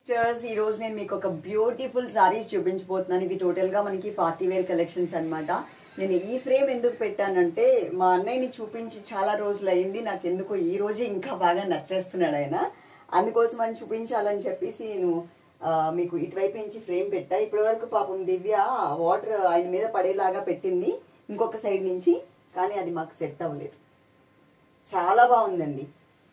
sisters ఈ రోజు నేను మీకు ఒక బ్యూటిఫుల్ సారీస్ చూపించబోతున్నాను ఇవి టోటల్ గా మనకి పార్టీ వేర్ కలెక్షన్స్ అన్నమాట నేను ఈ ఫ్రేమ్ ఎందుకు పెట్టానంటే మా అన్నయ్యని చూపించి చాలా రోజులు అయింది నాకు ఎందుకో ఈ రోజే ఇంకా బాగా నచ్చేస్తున్నాడు ఆయన అందుకోసం అని చూపించాలని చెప్పేసి నేను ఆ, మీకు ఇటువైపు నుంచి ఫ్రేమ్ పెట్టా ఇప్పటి వరకు పాపం దివ్య వాటర్ ఆయన మీద పడేలాగా పెట్టింది ఇంకొక సైడ్ నుంచి కానీ అది మాకు సెట్ అవ్వలేదు చాలా బాగుందండి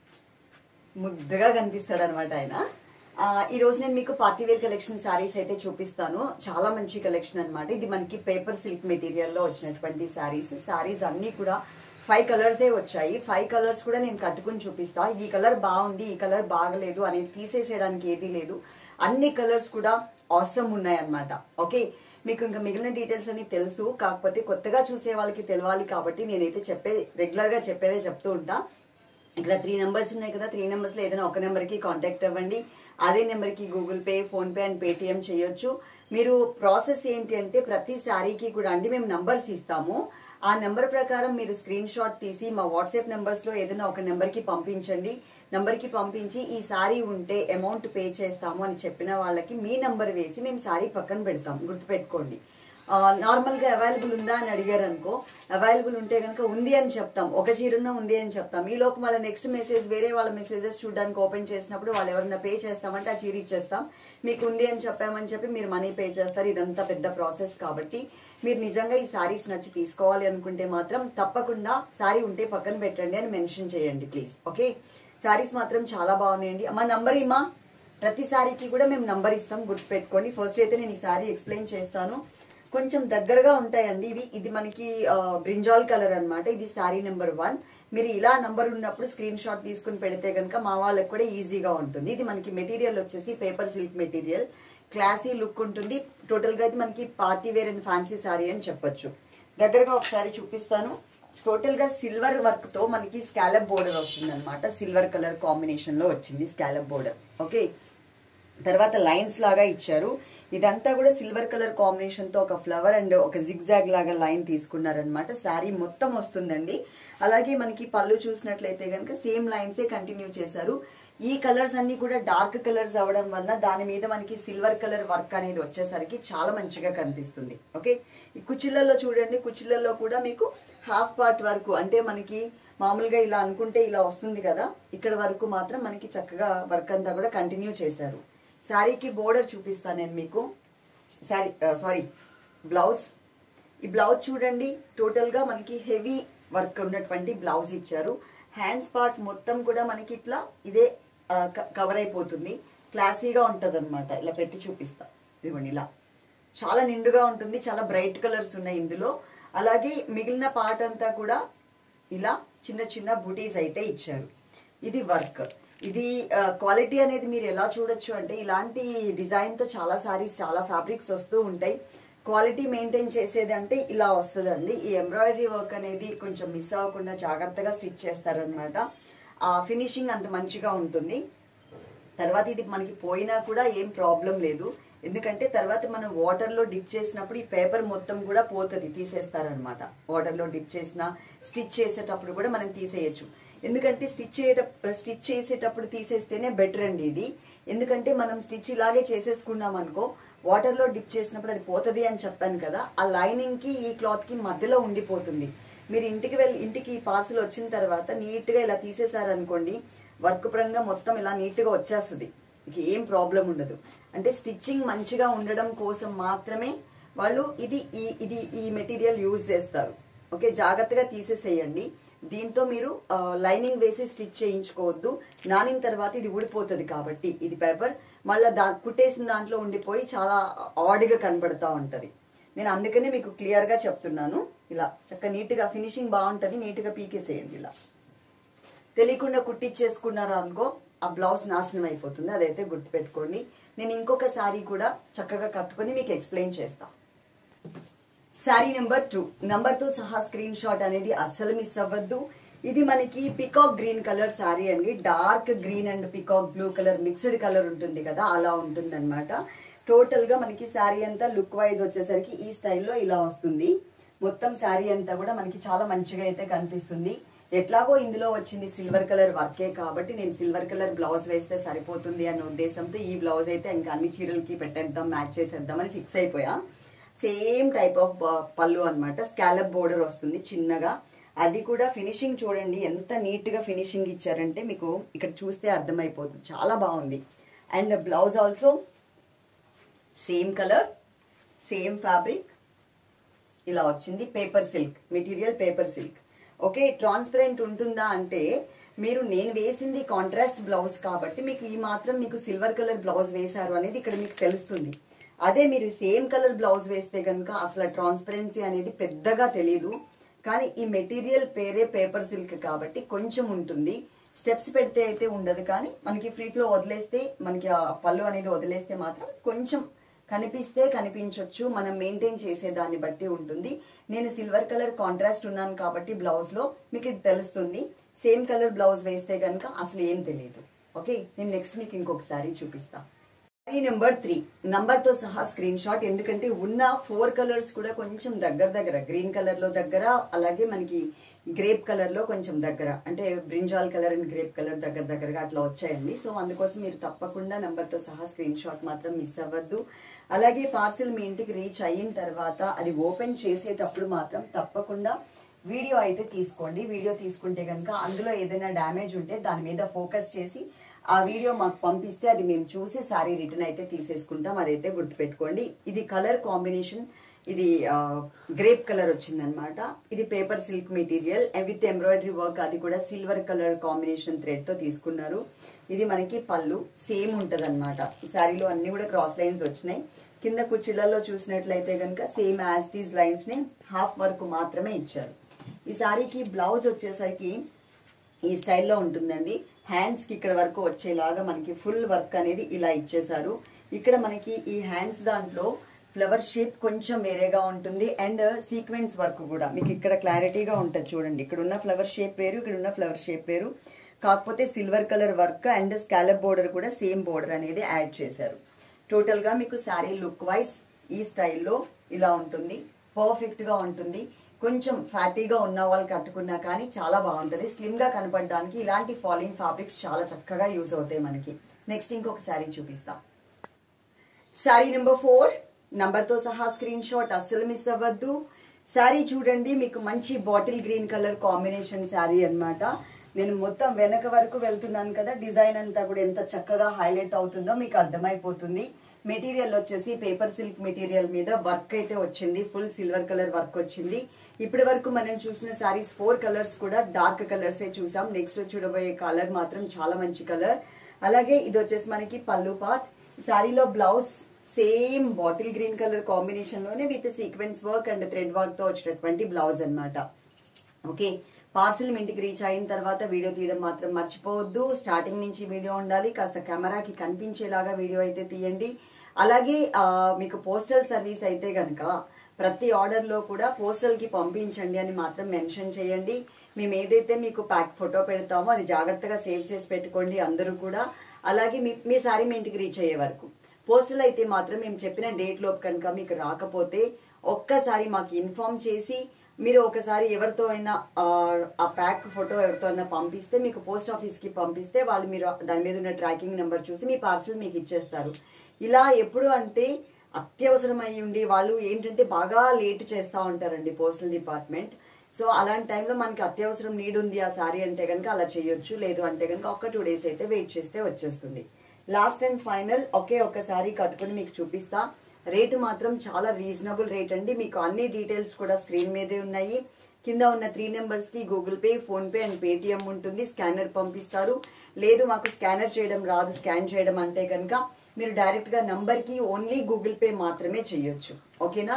ముద్దగా కనిపిస్తాడు అనమాట ఆయన ఆ, ఈ రోజు నేను మీకు పార్టీ వేర్ కలెక్షన్ సారీస్ అయితే చూపిస్తాను చాలా మంచి కలెక్షన్ అన్నమాట ఇది మనకి పేపర్ సిల్క్ మెటీరియల్ లో వచ్చినటువంటి సారీస్ సారీస్ అన్ని కూడా ఫైవ్ కలర్సే వచ్చాయి ఫైవ్ కలర్స్ కూడా నేను కట్టుకుని చూపిస్తా ఈ కలర్ బాగుంది ఈ కలర్ బాగలేదు అనేది తీసేసేయడానికి ఏదీ లేదు అన్ని కలర్స్ కూడా అవసరం ఉన్నాయి అన్నమాట ఓకే మీకు ఇంకా మిగిలిన డీటెయిల్స్ అన్ని తెలుసు కాకపోతే కొత్తగా చూసే వాళ్ళకి తెలవాలి కాబట్టి నేనైతే చెప్పే రెగ్యులర్ గా చెప్పేదే చెప్తూ ఉంటా ఇక్కడ త్రీ నెంబర్స్ ఉన్నాయి కదా త్రీ నెంబర్స్ లో ఏదైనా ఒక నెంబర్ కి కాంటాక్ట్ అవ్వండి అదే నెంబర్ కి Google Pay PhonePe and Paytm చేయొచ్చు మీరు ప్రాసెస్ ఏంటి అంటే ప్రతి శారీకి కూడా అండి మేము నంబర్స్ ఇస్తాము ఆ నెంబర్ ప్రకారం మీరు స్క్రీన్ షాట్ తీసి మా వాట్సాప్ నెంబర్స్ లో ఏదైనా ఒక నెంబర్ కి పంపించండి నంబర్ కి పంపించి ఈ సారీ ఉంటే అమౌంట్ పే చేస్తాము అని చెప్పిన వాళ్ళకి మీ నంబర్ వేసి మేము సారీ పక్కన పెడతాం గుర్తుపెట్టుకోండి నార్మల్ గా అవైలబుల్ ఉందా అని అడిగారు అనుకో అవైలబుల్ ఉంటే కనుక ఉంది అని చెప్తాం ఒక చీరన్న ఉంది అని చెప్తాం ఈ లోపు మళ్ళీ నెక్స్ట్ మెసేజ్ వేరే వాళ్ళ మెసేజెస్ చూడడానికి ఓపెన్ చేసినప్పుడు వాళ్ళు ఎవరైనా పే చేస్తామంటే ఆ చీర ఇచ్చేస్తాం మీకు ఉంది అని చెప్పామని చెప్పి మీరు మనీ పే చేస్తారు ఇదంతా పెద్ద ప్రాసెస్ కాబట్టి మీరు నిజంగా ఈ సారీస్ నచ్చి తీసుకోవాలి అనుకుంటే మాత్రం తప్పకుండా సారీ ఉంటే పక్కన పెట్టండి అని మెన్షన్ చేయండి ప్లీజ్ ఓకే సారీస్ మాత్రం చాలా బాగున్నాయండి మా నంబర్ ఇమ్మా ప్రతి సారీకి కూడా మేము నంబర్ ఇస్తాం గుర్తుపెట్టుకోండి ఫస్ట్ అయితే నేను ఈ సారీ ఎక్స్ప్లెయిన్ చేస్తాను కొంచెం దగ్గరగా ఉంటాయండి ఇవి ఇది మనకి ఆ, బ్రింజాల్ కలర్ అన్నమాట ఇది శారీ నెంబర్ వన్ మీరు ఇలా నంబర్ ఉన్నప్పుడు స్క్రీన్ షాట్ తీసుకుని పెడితే కనుక మా వాళ్ళకి కూడా ఈజీగా ఉంటుంది ఇది మనకి మెటీరియల్ వచ్చేసి paper silk material classy look ఉంటుంది టోటల్ గా ఇది మనకి party wear and fancy sari అని చెప్పొచ్చు దగ్గరగా ఒకసారి చూపిస్తాను టోటల్ గా సిల్వర్ వర్క్ తో మనకి స్కాలప్ బోర్డర్ వస్తుంది అనమాట సిల్వర్ కలర్ కాంబినేషన్ లో వచ్చింది స్కాలప్ బోర్డర్ ఓకే తర్వాత లైన్స్ లాగా ఇచ్చారు ఇదంతా కూడా సిల్వర్ కలర్ కాంబినేషన్ తో ఒక ఫ్లవర్ అండ్ ఒక జిగ్జాగ్ లాగా లైన్ తీసుకున్నారనమాట శారీ మొత్తం వస్తుందండి అలాగే మనకి పళ్ళు చూసినట్లయితే కనుక సేమ్ లైన్సే కంటిన్యూ చేశారు ఈ కలర్స్ అన్ని కూడా డార్క్ కలర్స్ అవడం వల్ల దాని మీద మనకి సిల్వర్ కలర్ వర్క్ అనేది వచ్చేసరికి చాలా మంచిగా కనిపిస్తుంది ఓకే ఈ కుచ్చిళ్ళల్లో చూడండి కుచ్చిళ్ళల్లో కూడా మీకు హాఫ్ పార్ట్ వరకు అంటే మనకి మామూలుగా ఇలా అనుకుంటే ఇలా వస్తుంది కదా ఇక్కడ వరకు మాత్రం మనకి చక్కగా వర్క్ అంతా కూడా కంటిన్యూ చేశారు శారీకి బోర్డర్ చూపిస్తాను నేను మీకు శారీ సారీ బ్లౌజ్ ఈ బ్లౌజ్ చూడండి టోటల్ గా మనకి హెవీ వర్క్ ఉన్నటువంటి బ్లౌజ్ ఇచ్చారు హ్యాండ్స్ పార్ట్ మొత్తం కూడా మనకి ఇట్లా ఇదే కవర్ అయిపోతుంది క్లాసీగా ఉంటది అనమాట ఇలా పెట్టి చూపిస్తా ఇదిగోండి ఇలా చాలా నిండుగా ఉంటుంది చాలా బ్రైట్ కలర్స్ ఉన్నాయి ఇందులో అలాగే మిగిలిన పార్ట్ అంతా కూడా ఇలా చిన్న చిన్న బుటీస్ అయితే ఇచ్చారు ఇది వర్క్ ఇది క్వాలిటీ అనేది మీరు ఎలా చూడొచ్చు అంటే ఇలాంటి డిజైన్ తో చాలా సారీస్ చాలా ఫ్యాబ్రిక్స్ వస్తూ ఉంటాయి క్వాలిటీ మెయింటైన్ చేసేది అంటే ఇలా వస్తుందండి ఈ ఎంబ్రాయిడరీ వర్క్ అనేది కొంచెం మిస్ అవ్వకుండా జాగ్రత్తగా స్టిచ్ చేస్తారనమాట ఆ ఫినిషింగ్ అంత మంచిగా ఉంటుంది తర్వాత ఇది మనకి పోయినా కూడా ఏం ప్రాబ్లం లేదు ఎందుకంటే తర్వాత మనం వాటర్ లో డిప్ చేసినప్పుడు ఈ పేపర్ మొత్తం కూడా పోతుంది తీసేస్తారనమాట వాటర్ లో డిప్ చేసిన స్టిచ్ చేసేటప్పుడు కూడా మనం తీసేయచ్చు ఎందుకంటే స్టిచ్ చేయట స్టిచ్ చేసేటప్పుడు తీసేస్తేనే బెటర్ అండి ఇది ఎందుకంటే మనం స్టిచ్ ఇలాగే చేసేసుకున్నాం అనుకో వాటర్ లో డిప్ చేసినప్పుడు అది పోతుంది అని చెప్పాను కదా ఆ లైనింగ్ కి ఈ క్లాత్ కి మధ్యలో ఉండిపోతుంది మీరు ఇంటికి వెళ్ళి ఇంటికి పార్సల్ వచ్చిన తర్వాత నీట్ గా ఇలా తీసేశారనుకోండి వర్క్ పరంగా మొత్తం ఇలా నీట్ గా వచ్చేస్తుంది ఇక ఏం ప్రాబ్లం ఉండదు అంటే స్టిచ్చింగ్ మంచిగా ఉండడం కోసం మాత్రమే వాళ్ళు ఇది ఈ ఇది ఈ మెటీరియల్ యూజ్ చేస్తారు ఓకే జాగ్రత్తగా తీసేసేయండి దీంతో మీరు లైనింగ్ వేసి స్టిచ్ చేయించుకోవద్దు నానిన తర్వాత ఇది ఊడిపోతుంది కాబట్టి ఇది పేపర్ మళ్ళీ దా కుట్టేసిన దాంట్లో ఉండిపోయి చాలా ఆడ్గా కనబడతా ఉంటది నేను అందుకనే మీకు క్లియర్ గా చెప్తున్నాను ఇలా చక్క నీట్ గా ఫినిషింగ్ బాగుంటది నీట్ గా పీకేసేయండి ఇలా తెలియకుండా కుట్టించేసుకున్నారు అనుకో ఆ బ్లౌజ్ నాశనం అయిపోతుంది అదైతే గుర్తుపెట్టుకోండి నేను ఇంకొక శారీ కూడా చక్కగా కట్టుకొని మీకు ఎక్స్ప్లెయిన్ చేస్తా శారీ నెంబర్ టూ నంబర్ తో సహా స్క్రీన్ షాట్ అనేది అస్సలు మిస్ అవ్వద్దు ఇది మనకి పికాక్ గ్రీన్ కలర్ శారీ అండి dark green and peacock blue colour mixed colour ఉంటుంది కదా అలా ఉంటుంది అనమాట టోటల్ గా మనకి శారీ అంతా లుక్ వైజ్ వచ్చేసరికి ఈ స్టైల్లో ఇలా వస్తుంది మొత్తం శారీ అంతా కూడా మనకి చాలా మంచిగా అయితే కనిపిస్తుంది ఎట్లాగో ఇందులో వచ్చింది సిల్వర్ కలర్ వర్కే కాబట్టి నేను సిల్వర్ కలర్ బ్లౌజ్ వేస్తే సరిపోతుంది అన్న ఉద్దేశంతో ఈ బ్లౌజ్ అయితే ఇంకా అన్ని చీరలకి పెట్టేద్దాం మ్యాచ్ చేసేద్దామని ఫిక్స్ అయిపోయా సేమ్ టైప్ ఆఫ్ పళ్ళు అన్నమాట స్కాలప్ బోర్డర్ వస్తుంది చిన్నగా అది కూడా ఫినిషింగ్ చూడండి ఎంత నీట్ గా ఫినిషింగ్ ఇచ్చారంటే మీకు ఇక్కడ చూస్తే అర్థమైపోతుంది చాలా బాగుంది and blouse also same colour same fabric ఇలా వచ్చింది paper silk material paper silk okay transparent ఉంటుందా అంటే మీరు నేను వేసింది కాంట్రాస్ట్ బ్లౌజ్ కాబట్టి మీకు ఈ మాత్రం మీకు సిల్వర్ కలర్ బ్లౌజ్ వేశారు అనేది ఇక్కడ మీకు తెలుస్తుంది అదే మీరు సేమ్ కలర్ బ్లౌజ్ వేస్తే కనుక అసలు ట్రాన్స్పరెన్సీ అనేది పెద్దగా తెలియదు కానీ ఈ మెటీరియల్ పేరే పేపర్ సిల్క్ కాబట్టి కొంచెం ఉంటుంది స్టెప్స్ పెడితే అయితే ఉండదు కానీ మనకి ఫ్రీ ఫ్లో వదిలేస్తే మనకి ఆ పళ్ళు అనేది వదిలేస్తే మాత్రం కొంచెం కనిపిస్తే కనిపించవచ్చు మనం మెయింటైన్ చేసే దాన్ని బట్టి ఉంటుంది నేను సిల్వర్ కలర్ కాంట్రాస్ట్ ఉన్నాను కాబట్టి బ్లౌజ్ లో మీకు ఇది తెలుస్తుంది సేమ్ కలర్ బ్లౌజ్ వేస్తే కనుక అసలు ఏం తెలియదు ఓకే నేను నెక్స్ట్ మీకు ఇంకొక సారీ చూపిస్తా సారీ నెంబర్ త్రీ నంబర్ తో సహా స్క్రీన్ షాట్ ఎందుకంటే ఉన్న ఫోర్ కలర్స్ కూడా కొంచెం దగ్గర దగ్గర గ్రీన్ కలర్ లో దగ్గర అలాగే మనకి గ్రేప్ కలర్ లో కొంచెం దగ్గర అంటే brinjal colour and grape colour దగ్గర దగ్గరగా అట్లా వచ్చాయండి సో అందుకోసం మీరు తప్పకుండా నంబర్ తో సహా స్క్రీన్ షాట్ మాత్రం మిస్ అవ్వద్దు అలాగే పార్సిల్ మీ ఇంటికి రీచ్ అయిన తర్వాత అది ఓపెన్ చేసేటప్పుడు మాత్రం తప్పకుండా వీడియో అయితే తీసుకోండి వీడియో తీసుకుంటే కనుక అందులో ఏదైనా డ్యామేజ్ ఉంటే దాని మీద ఫోకస్ చేసి ఆ వీడియో మాకు పంపిస్తే అది మేము చూసి సారీ రిటర్న్ అయితే తీసేసుకుంటాం అదైతే గుర్తుపెట్టుకోండి ఇది కలర్ కాంబినేషన్ ఇది గ్రేప్ కలర్ వచ్చిందనమాట ఇది paper silk material with embroidery work అది కూడా సిల్వర్ కలర్ కాంబినేషన్ థ్రెడ్ తో తీసుకున్నారు ఇది మనకి పళ్ళు సేమ్ ఉంటది అనమాట ఈ శారీలో అన్ని కూడా క్రాస్ లైన్స్ వచ్చినాయి కింద కుర్చీలలో చూసినట్లయితే కనుక సేమ్ యాస్టీస్ లైన్స్ ని హాఫ్ వర్క్ మాత్రమే ఇచ్చారు ఈ శారీకి బ్లౌజ్ వచ్చేసరికి ఈ స్టైల్లో ఉంటుందండి హ్యాండ్స్ కి ఇక్కడ వరకు వచ్చేలాగా మనకి ఫుల్ వర్క్ అనేది ఇలా ఇచ్చేసారు ఇక్కడ మనకి ఈ హ్యాండ్స్ దాంట్లో ఫ్లవర్ షేప్ కొంచెం వేరేగా ఉంటుంది అండ్ సీక్వెన్స్ వర్క్ కూడా మీకు ఇక్కడ క్లారిటీగా ఉంటుంది చూడండి ఇక్కడ ఉన్న ఫ్లవర్ షేప్ వేరు ఇక్కడ ఉన్న ఫ్లవర్ షేప్ వేరు కాకపోతే silver colour work and scallop border కూడా సేమ్ బోర్డర్ అనేది యాడ్ చేశారు టోటల్ గా మీకు శారీ లుక్ వైజ్ ఈ స్టైల్లో ఇలా ఉంటుంది పర్ఫెక్ట్ గా ఉంటుంది కొంచెం ఫ్యాటీగా ఉన్న వాళ్ళు కట్టుకున్నా కానీ చాలా బాగుంటుంది స్లిమ్ గా కనపడడానికి ఇలాంటి ఫాలింగ్ ఫ్యాబ్రిక్స్ చాలా చక్కగా యూజ్ అవుతాయి మనకి నెక్స్ట్ ఇంకొక శారీ చూపిస్తాం శారీ నెంబర్ ఫోర్ నంబర్ తో సహా స్క్రీన్ షాట్ అస్సలు మిస్ అవ్వద్దు శారీ చూడండి మీకు మంచి bottle green colour combination sari అన్నమాట నేను మొత్తం వెనక వరకు వెళ్తున్నాను కదా డిజైన్ అంతా కూడా ఎంత చక్కగా హైలైట్ అవుతుందో మీకు అర్థమైపోతుంది మెటీరియల్ వచ్చేసి పేపర్ సిల్క్ మెటీరియల్ మీద వర్క్ అయితే వచ్చింది ఫుల్ సిల్వర్ కలర్ వర్క్ వచ్చింది ఇప్పటి వరకు మనం చూసిన శారీస్ ఫోర్ కలర్స్ కూడా డార్క్ కలర్స్ చూసాం నెక్స్ట్ చూడబోయే కలర్ మాత్రం చాలా మంచి కలర్ అలాగే ఇది వచ్చేసి మనకి పళ్ళు పార్ట్ శారీలో blouse same bottle green colour combination లోనే with sequence work and thread work తో వచ్చినటువంటి బ్లౌజ్ అన్నమాట ఓకే పార్సిల్ మీ ఇంటికి రీచ్ అయిన తర్వాత వీడియో తీయడం మాత్రం మర్చిపోవద్దు స్టార్టింగ్ నుంచి వీడియో ఉండాలి కాస్త కెమెరాకి కనిపించేలాగా వీడియో అయితే తీయండి అలాగే ఆ, మీకు పోస్టల్ సర్వీస్ అయితే గనక ప్రతి ఆర్డర్ లో కూడా పోస్టల్ కి పంపించండి అని మాత్రం మెన్షన్ చేయండి మేము ఏదైతే మీకు ప్యాక్ ఫోటో పెడతామో అది జాగ్రత్తగా సేవ్ చేసి పెట్టుకోండి అందరూ కూడా అలాగే మీ మీ సారీ మీ ఇంటికి రీచ్ అయ్యే వరకు పోస్టల్ అయితే మాత్రం మేము చెప్పిన డేట్ లోపు కనుక మీకు రాకపోతే ఒక్కసారి మాకు ఇన్ఫార్మ్ చేసి మీరు ఒకసారి ఎవరితో అయినా ఆ, ఆ ప్యాక్ ఫోటో ఎవరితో అయినా పంపిస్తే మీకు పోస్ట్ ఆఫీస్ కి పంపిస్తే వాళ్ళు మీరు దాని మీద ఉన్న ట్రాకింగ్ నెంబర్ చూసి మీ పార్సల్ మీకు ఇచ్చేస్తారు ఇలా ఎప్పుడు అంటే అత్యవసరం అయి ఉండి వాళ్ళు ఏంటంటే బాగా లేట్ చేస్తూ ఉంటారండి పోస్టల్ డిపార్ట్మెంట్ సో అలాంటి టైంలో మనకి అత్యవసరం నీడ్ ఉంది ఆ సారీ అంటే కనుక అలా చేయొచ్చు లేదు అంటే కనుక ఒక టూ డేస్ అయితే వెయిట్ చేస్తే వచ్చేస్తుంది లాస్ట్ అండ్ ఫైనల్ ఒకే ఒక్క సారీ కట్టుకుని మీకు చూపిస్తా రేటు మాత్రం చాలా రీజనబుల్ రేట్ అండి మీకు అన్ని డీటెయిల్స్ కూడా స్క్రీన్ మీదే ఉన్నాయి కింద ఉన్న త్రీ నెంబర్స్ కి Google Pay PhonePe and Paytm ఉంటుంది స్కానర్ పంపిస్తారు లేదు మాకు స్కానర్ చేయడం రాదు స్కాన్ చేయడం అంటే కనుక మీరు డైరెక్ట్ గా నంబర్ కి ఓన్లీ గూగుల్ పే మాత్రమే చేయొచ్చు ఓకేనా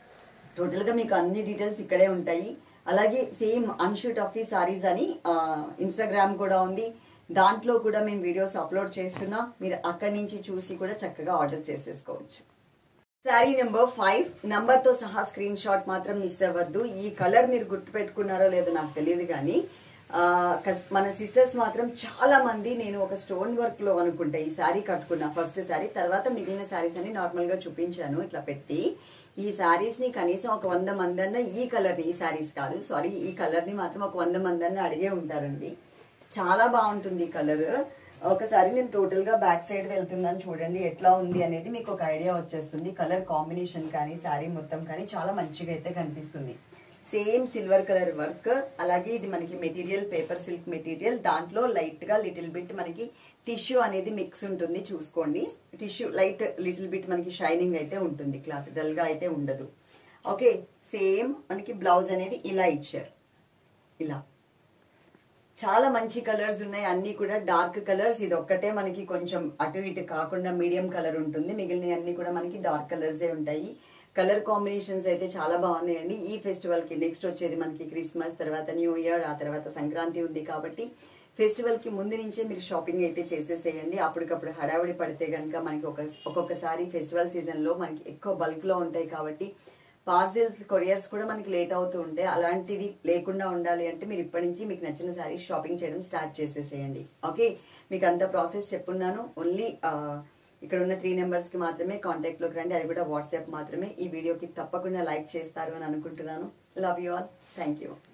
టోటల్ గా మీకు అన్ని డీటెయిల్స్ ఇక్కడే ఉంటాయి అలాగే సేమ్ అన్షూట్ ఆఫీ సారీస్ అని ఇన్స్టాగ్రామ్ కూడా ఉంది దాంట్లో కూడా మేము వీడియోస్ అప్లోడ్ చేస్తున్నాం మీరు అక్కడి నుంచి చూసి కూడా చక్కగా ఆర్డర్ చేసేసుకోవచ్చు శారీ నెంబర్ ఫైవ్ నంబర్ తో సహా స్క్రీన్ షాట్ మాత్రం మిస్ అవ్వద్దు ఈ కలర్ మీరు గుర్తు పెట్టుకున్నారో లేదో నాకు తెలియదు కానీ ఆ, కస్- మన సిస్టర్స్ మాత్రం చాలా మంది నేను ఒక స్టోన్ వర్క్ లో అనుకుంటా ఈ శారీ కట్టుకున్నా ఫస్ట్ శారీ తర్వాత మిగిలిన శారీస్ అని నార్మల్ గా చూపించాను ఇట్లా పెట్టి ఈ శారీస్ ని కనీసం ఒక వంద మంది అన్న ఈ కలర్ ఈ శారీస్ కాదు సారీ ఈ కలర్ ని మాత్రం ఒక వంద మంది అన్న అడిగే ఉంటారండి చాలా బాగుంటుంది ఈ కలర్ ఒకసారి నేను టోటల్ గా బ్యాక్ సైడ్ వెళ్తున్నాను చూడండి ఎట్లా ఉంది అనేది మీకు ఒక ఐడియా వచ్చేస్తుంది కలర్ కాంబినేషన్ కానీ శారీ మొత్తం కానీ చాలా మంచిగా అయితే కనిపిస్తుంది సేమ్ సిల్వర్ కలర్ వర్క్ అలాగే ఇది మనకి మెటీరియల్ పేపర్ సిల్క్ మెటీరియల్ దాంట్లో లైట్ గా లిటిల్ బిట్ మనకి టిష్యూ అనేది మిక్స్ ఉంటుంది చూసుకోండి టిష్యూ లైట్ లిటిల్ బిట్ మనకి షైనింగ్ అయితే ఉంటుంది క్లాత్ డల్ గా అయితే ఉండదు ఓకే సేమ్ మనకి బ్లౌజ్ అనేది ఇలా ఇచ్చారు ఇలా చాలా మంచి కలర్స్ ఉన్నాయి అన్ని కూడా డార్క్ కలర్స్ ఇది ఒక్కటే మనకి కొంచెం అటు ఇటు కాకుండా మీడియం కలర్ ఉంటుంది మిగిలిన అన్ని కూడా మనకి డార్క్ కలర్సే ఉంటాయి కలర్ కాంబినేషన్స్ అయితే చాలా బాగున్నాయండి ఈ ఫెస్టివల్ కి నెక్స్ట్ వచ్చేది మనకి క్రిస్మస్ తర్వాత న్యూ ఇయర్ ఆ తర్వాత సంక్రాంతి ఉంది కాబట్టి ఫెస్టివల్ కి ముందు నుంచే మీరు షాపింగ్ అయితే చేసేసేయండి అప్పటికప్పుడు హడావిడి పడితే కనుక మనకి ఒక ఒక్కొక్కసారి ఫెస్టివల్ సీజన్ లో మనకి ఎక్కువ బల్క్ లో ఉంటాయి కాబట్టి పార్సిల్స్ కొరియర్స్ కూడా మనకి లేట్ అవుతూ ఉంటాయి అలాంటిది లేకుండా ఉండాలి అంటే మీరు ఇప్పటి నుంచి మీకు నచ్చిన శారీస్ షాపింగ్ చేయడం స్టార్ట్ చేసేసేయండి ఓకే మీకు అంత ప్రాసెస్ చెప్పున్నాను ఓన్లీ ఇక్కడ ఉన్న త్రీ నెంబర్స్ కి మాత్రమే కాంటాక్ట్ లోకి రండి అది కూడా వాట్సాప్ మాత్రమే ఈ వీడియోకి తప్పకుండా లైక్ చేస్తారు అని అనుకుంటున్నాను love you all thank you